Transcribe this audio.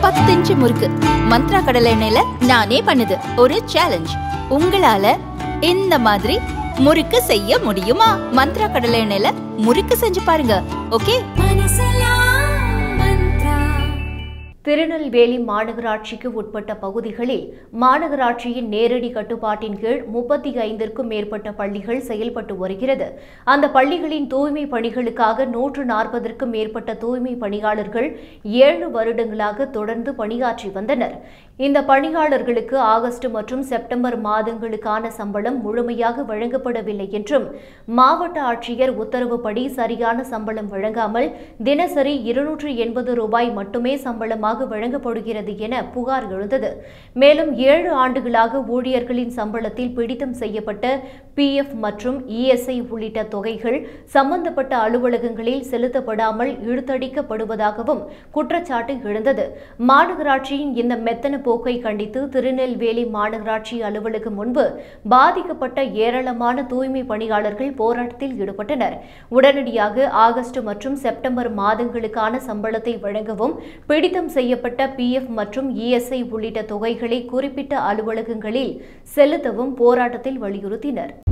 பத்து இன்ச்சு முறுக்கு மந்த்ரா கடலை எண்ணெயில நானே பண்ணுது ஒரு சேலஞ்ச் உங்களால இந்த மாதிரி முறுக்கு செய்ய முடியுமா மந்த்ரா கடலை எண்ணெயில முறுக்கு செஞ்சு பாருங்க ஓகே திருநெல்வேலி மாநகராட்சிக்கு உட்பட்ட பகுதிகளில் மாநகராட்சியின் நேரடி கட்டுப்பாட்டின் கீழ் முப்பத்தி ஐந்திற்கும் மேற்பட்ட பள்ளிகள் செயல்பட்டு வருகிறது அந்த பள்ளிகளின் தூய்மை பணிகளுக்காக நூற்று நாற்பதற்கும் மேற்பட்ட தூய்மை பணியாளர்கள் ஏழு வருடங்களாக தொடர்ந்து பணியாற்றி வந்தனர் இந்த பணியாளர்களுக்கு ஆகஸ்ட் மற்றும் செப்டம்பர் மாதங்களுக்கான சம்பளம் முழுமையாக வழங்கப்படவில்லை என்றும் மாவட்ட ஆட்சியர் உத்தரவுப்படி சரியான சம்பளம் வழங்காமல் தினசரி இருநூற்று எண்பது ரூபாய் மட்டுமே சம்பளமாக வழங்கப்படுகிறது என புகார் எழுந்தது மேலும் ஏழு ஆண்டுகளாக ஊழியர்களின் சம்பளத்தில் பிடித்தம் செய்யப்பட்ட பிஎஃப் மற்றும் இஎஸ்ஐ உள்ளிட்ட தொகைகள் சம்பந்தப்பட்ட அலுவலகங்களில் செலுத்தப்படாமல் இழுத்தடிக்கப்படுவதாகவும் குற்றச்சாட்டு எழுந்தது மாநகராட்சியின் இந்த மெத்தன போக்கை கண்டித்து திருநெல்வேலி மாநகராட்சி அலுவலகம் முன்பு பாதிக்கப்பட்ட ஏராளமான தூய்மை பணியாளர்கள் போராட்டத்தில் ஈடுபட்டனர் உடனடியாக ஆகஸ்ட் மற்றும் செப்டம்பர் மாதங்களுக்கான சம்பளத்தை வழங்கவும் பிடித்தம் செய்யப்பட்ட பிஎஃப் மற்றும் இஎஸ்ஐ உள்ளிட்ட தொகைகளை குறிப்பிட்ட அலுவலகங்களில் செலுத்தவும் போராட்டத்தில் வலியுறுத்தினர்